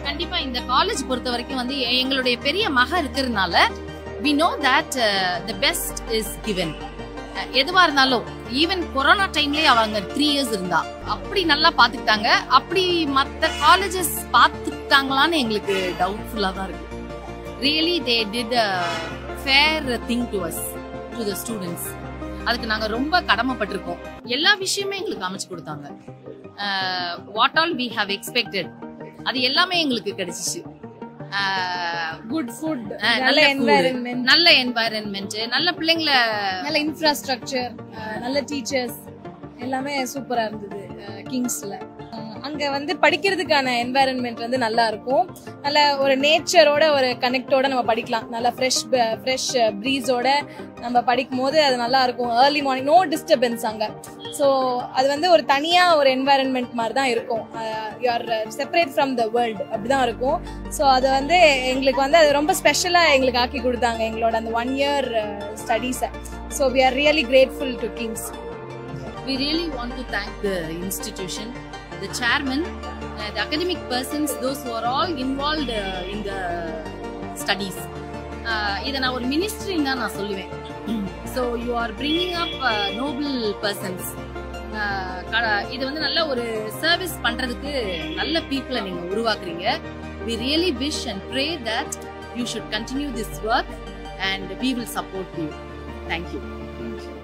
கண்டிப்பா இந்த காலேஜ் பொறுத்த வரைக்கும் வந்து எ- எங்களுடைய பெரிய மக இருக்கிறதுனால we know that the best is given எதுவா இருந்தாலும் ஈவன் கொரோனா டைம்லயே அவங்க த்ரீ இயர்ஸ் இருந்தா அப்படி நல்லா பாத்துக்கிட்டாங்க அப்படி மத்த காலேஜஸ் பாத்துக்கிட்டாங்களான்னு எங்களுக்கு டவுட்ஃபுல்லா தான் இருக்கு really they did fair thing to us to the students அதுக்கு நாங்க ரொம்ப கடமைப்பட்டிருக்கோம் எல்லா விஷயமே எங்களுக்கு அமைச்சு கொடுத்தாங்க what all we have expected அது எல்லாமே எங்களுக்கு கிடைச்சிச்சு குட் ஃபுட் அஹ், நல்ல நல்ல food, என்வாயரன்மெண்ட் நல்ல என்வாயரன்மெண்ட் நல்ல பிள்ளைங்கள நல்ல இன்ஃப்ராஸ்ட்ரக்சர் நல்ல டீச்சர்ஸ் எல்லாமே சூப்பரா இருந்தது கிங்ஸ்ல அங்க வந்து படிக்கிறதுக்கான என்வாயரன்மெண்ட் வந்து நல்லா இருக்கும் நல்ல ஒரு நேச்சரோட ஒரு கனெக்டோட நம்ம படிக்கலாம் நல்ல ஃப்ரெஷ் ஃப்ரெஷ் ப்ரீஸோட நம்ம படிக்கும் போது அது நல்லா இருக்கும் ஏர்லி மார்னிங் நோ டிஸ்டர்பன்ஸ் அங்க ஸோ அது வந்து ஒரு தனியா ஒரு என்வாயரன்மெண்ட் மாதிரி தான் இருக்கும் you are separate from the world அப்படிதான் இருக்கும் ஸோ அது வந்து எங்களுக்கு வந்து அது ரொம்ப ஸ்பெஷலாக எங்களுக்கு ஆக்கி கொடுத்தாங்க எங்களோட அந்த ஒன் இயர் ஸ்டடீஸை so we are really grateful to Kings we really want to thank the institution, the chairman, uh, the academic persons, those who are all involved uh, in the studies. Uh, இதை நான் ஒரு மினிஸ்ட்ரின்னு தான் நான் சொல்லுவேன் so you are bringing up noble persons இது வந்து நல்ல ஒரு சர்வீஸ் பண்றதுக்கு நல்ல பீப்புளை நீங்க உருவாக்குறீங்க we really wish and pray that you should continue this work and we will support you thank you